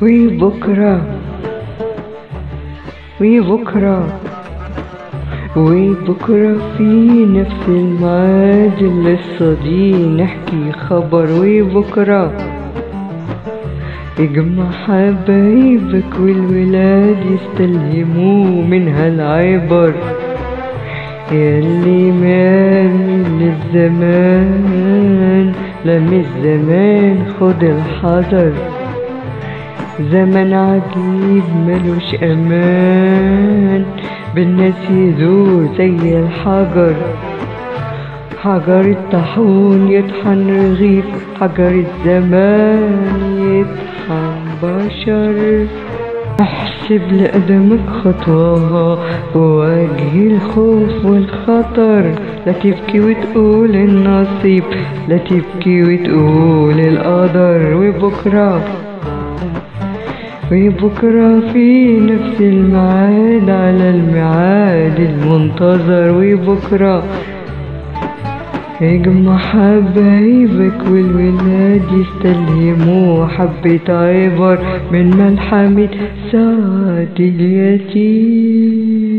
وبكرة وبكرة وبكرة في نفس الميعاد القصة دي نحكي خبر وبكرة اجمع حبايبك والولاد يستلهموا من هالعبر ياللي مامل الزمان لم الزمان خد الحذر زمن عجيب ملوش امان بالناس يزور زي الحجر حجر الطاحون يطحن رغيف حجر الزمان يطحن بشر احسب لقدمك خطواها وواجه الخوف والخطر لا تبكي وتقول النصيب لا تبكي وتقول القدر وبكره وبكرة في نفس الميعاد على الميعاد المنتظر وبكرة اجمع حبايبك والولاد يستلهموا حبة عبر من ملحمة سعد اليتيم